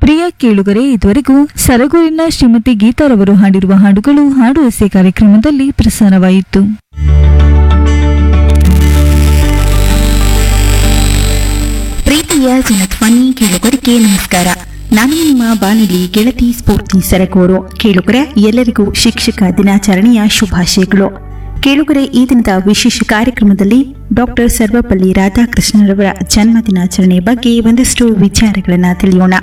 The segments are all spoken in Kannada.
ಪ್ರಿಯ ಕೇಳುಗರೆ ಇದುವರೆಗೂ ಸರಗೂರಿನ ಶ್ರೀಮತಿ ಗೀತಾರವರು ಹಾಡಿರುವ ಹಾಡುಗಳು ಹಾಡು ಎಸೆ ಕಾರ್ಯಕ್ರಮದಲ್ಲಿ ಪ್ರಸಾರವಾಯಿತು ಪ್ರೀತಿಯ ಜನಧ್ವನಿ ಕೇಳುಗರಿಗೆ ನಮಸ್ಕಾರ ನಾನು ನಿಮ್ಮ ಬಾನುಲಿ ಗೆಳತಿ ಸ್ಫೂರ್ತಿ ಸರಗೂರು ಕೇಳುಗರೆ ಎಲ್ಲರಿಗೂ ಶಿಕ್ಷಕ ದಿನಾಚರಣೆಯ ಶುಭಾಶಯಗಳು ಕೇಳುಗರೆ ಈ ದಿನದ ವಿಶೇಷ ಕಾರ್ಯಕ್ರಮದಲ್ಲಿ ಡಾಕ್ಟರ್ ಸರ್ವಪಲ್ಲಿ ರಾಧಾಕೃಷ್ಣರವರ ಜನ್ಮ ದಿನಾಚರಣೆ ಬಗ್ಗೆ ಒಂದಷ್ಟು ವಿಚಾರಗಳನ್ನು ತಿಳಿಯೋಣ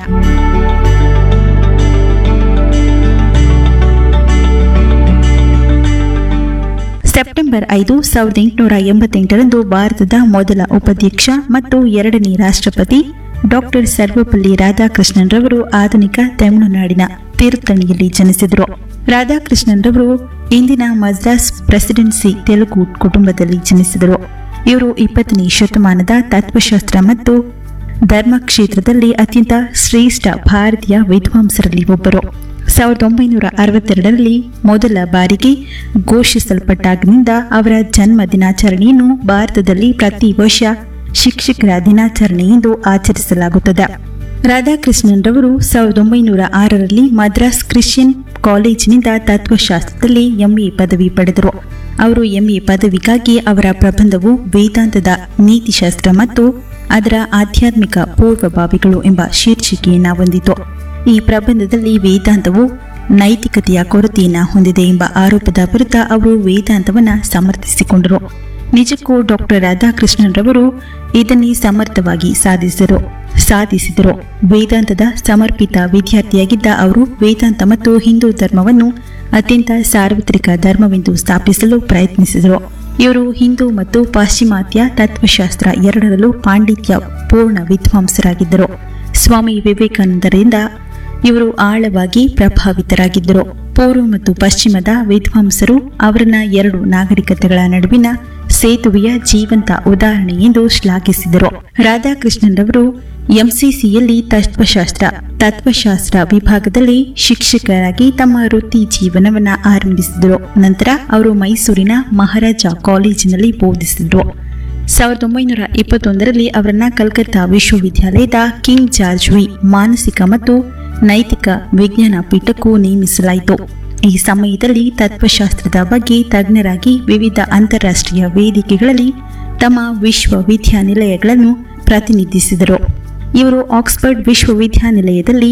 ಸೆಪ್ಟೆಂಬರ್ ಐದು ಸಾವಿರದ ಎಂಟುನೂರ ಎಂಬತ್ತೆಂಟರಂದು ಭಾರತದ ಮೊದಲ ಉಪಾಧ್ಯಕ್ಷ ಮತ್ತು ಎರಡನೇ ರಾಷ್ಟ್ರಪತಿ ಡಾಕ್ಟರ್ ಸರ್ವಪಲ್ಲಿ ರಾಧಾಕೃಷ್ಣನ್ ರವರು ಆಧುನಿಕ ತಮಿಳುನಾಡಿನ ತಿರುತ್ತಣಿಯಲ್ಲಿ ಜನಿಸಿದರು ರಾಧಾಕೃಷ್ಣನ್ ರವರು ಇಂದಿನ ಮದ್ರಾಸ್ ಪ್ರೆಸಿಡೆನ್ಸಿ ತೆಲುಗು ಕುಟುಂಬದಲ್ಲಿ ಜನಿಸಿದರು ಇವರು ಇಪ್ಪತ್ತನೇ ಶತಮಾನದ ತತ್ವಶಾಸ್ತ್ರ ಮತ್ತು ಧರ್ಮ ಕ್ಷೇತ್ರದಲ್ಲಿ ಅತ್ಯಂತ ಶ್ರೇಷ್ಠ ಭಾರತೀಯ ವಿದ್ವಾಂಸರಲ್ಲಿ ಒಬ್ಬರು ಸಾವಿರದ ಒಂಬೈನೂರ ಅರವತ್ತೆರಡರಲ್ಲಿ ಮೊದಲ ಬಾರಿಗೆ ಘೋಷಿಸಲ್ಪಟ್ಟಾಗಿನಿಂದ ಅವರ ಜನ್ಮ ದಿನಾಚರಣೆಯನ್ನು ಭಾರತದಲ್ಲಿ ಪ್ರತಿ ವರ್ಷ ಶಿಕ್ಷಕರ ದಿನಾಚರಣೆ ಎಂದು ಆಚರಿಸಲಾಗುತ್ತದೆ ರಾಧಾಕೃಷ್ಣನ್ ರವರು ಸಾವಿರದ ಒಂಬೈನೂರ ಆರರಲ್ಲಿ ಮದ್ರಾಸ್ ಕ್ರಿಶ್ಚಿಯನ್ ಕಾಲೇಜಿನಿಂದ ತತ್ವಶಾಸ್ತ್ರದಲ್ಲಿ ಎಂಎ ಪದವಿ ಪಡೆದರು ಅವರು ಎಂಎ ಪದವಿಗಾಗಿ ಅವರ ಪ್ರಬಂಧವು ವೇದಾಂತದ ನೀತಿಶಾಸ್ತ್ರ ಮತ್ತು ಅದರ ಆಧ್ಯಾತ್ಮಿಕ ಪೂರ್ವಭಾವಿಗಳು ಎಂಬ ಶೀರ್ಷಿಕೆಯನ್ನು ಹೊಂದಿತು ಈ ಪ್ರಬಂಧದಲ್ಲಿ ವೇದಾಂತವು ನೈತಿಕತೆಯ ಕೊರತೆಯನ್ನು ಹೊಂದಿದೆ ಎಂಬ ಆರೋಪದ ವಿರುದ್ಧ ಅವರು ವೇದಾಂತವನ್ನು ಸಮರ್ಥಿಸಿಕೊಂಡರು ನಿಜಕ್ಕೂ ಡಾಕ್ಟರ್ ರಾಧಾಕೃಷ್ಣನ್ ರವರು ಇದನ್ನೇ ಸಮರ್ಥವಾಗಿ ಸಾಧಿಸಿದರು ಸಾಧಿಸಿದರು ವೇದಾಂತದ ಸಮರ್ಪಿತ ವಿದ್ಯಾರ್ಥಿಯಾಗಿದ್ದ ಅವರು ವೇದಾಂತ ಮತ್ತು ಹಿಂದೂ ಧರ್ಮವನ್ನು ಅತ್ಯಂತ ಸಾರ್ವತ್ರಿಕ ಧರ್ಮವೆಂದು ಸ್ಥಾಪಿಸಲು ಪ್ರಯತ್ನಿಸಿದರು ಇವರು ಹಿಂದೂ ಮತ್ತು ಪಾಶ್ಚಿಮಾತ್ಯ ತತ್ವಶಾಸ್ತ್ರ ಎರಡರಲ್ಲೂ ಪಾಂಡಿತ್ಯ ಪೂರ್ಣ ವಿದ್ವಾಂಸರಾಗಿದ್ದರು ಸ್ವಾಮಿ ವಿವೇಕಾನಂದರಿಂದ ಇವರು ಆಳವಾಗಿ ಪ್ರಭಾವಿತರಾಗಿದ್ದರು ಪೂರ್ವ ಮತ್ತು ಪಶ್ಚಿಮದ ವಿದ್ವಾಂಸರು ಅವರನ್ನ ಎರಡು ನಾಗರಿಕತೆಗಳ ನಡುವಿನ ಸೇತುವೆಯ ಜೀವಂತ ಉದಾಹರಣೆ ಎಂದು ಶ್ಲಾಘಿಸಿದರು ರಾಧಾಕೃಷ್ಣನ್ ರವರು ಎಂಸಿಸಿಯಲ್ಲಿ ತತ್ವಶಾಸ್ತ್ರ ತತ್ವಶಾಸ್ತ್ರ ವಿಭಾಗದಲ್ಲಿ ಶಿಕ್ಷಕರಾಗಿ ತಮ್ಮ ವೃತ್ತಿ ಜೀವನವನ್ನ ಆರಂಭಿಸಿದರು ನಂತರ ಅವರು ಮೈಸೂರಿನ ಮಹಾರಾಜ ಕಾಲೇಜಿನಲ್ಲಿ ಬೋಧಿಸಿದರು ಸಾವಿರದ ಒಂಬೈನೂರ ಇಪ್ಪತ್ತೊಂದರಲ್ಲಿ ಅವರನ್ನ ಕಲ್ಕತ್ತಾ ವಿಶ್ವವಿದ್ಯಾಲಯದ ಕಿಂಗ್ ಜಾರ್ಜ್ ವಿ ಮಾನಸಿಕ ಮತ್ತು ನೈತಿಕ ವಿಜ್ಞಾನ ಪೀಠಕ್ಕೂ ನೇಮಿಸಲಾಯಿತು ಈ ಸಮಯದಲ್ಲಿ ತತ್ವಶಾಸ್ತ್ರದ ಬಗ್ಗೆ ತಜ್ಞರಾಗಿ ವಿವಿಧ ಅಂತಾರಾಷ್ಟ್ರೀಯ ವೇದಿಕೆಗಳಲ್ಲಿ ತಮ್ಮ ವಿಶ್ವವಿದ್ಯಾನಿಲಯಗಳನ್ನು ಪ್ರತಿನಿಧಿಸಿದರು ಇವರು ಆಕ್ಸ್ಫರ್ಡ್ ವಿಶ್ವವಿದ್ಯಾನಿಲಯದಲ್ಲಿ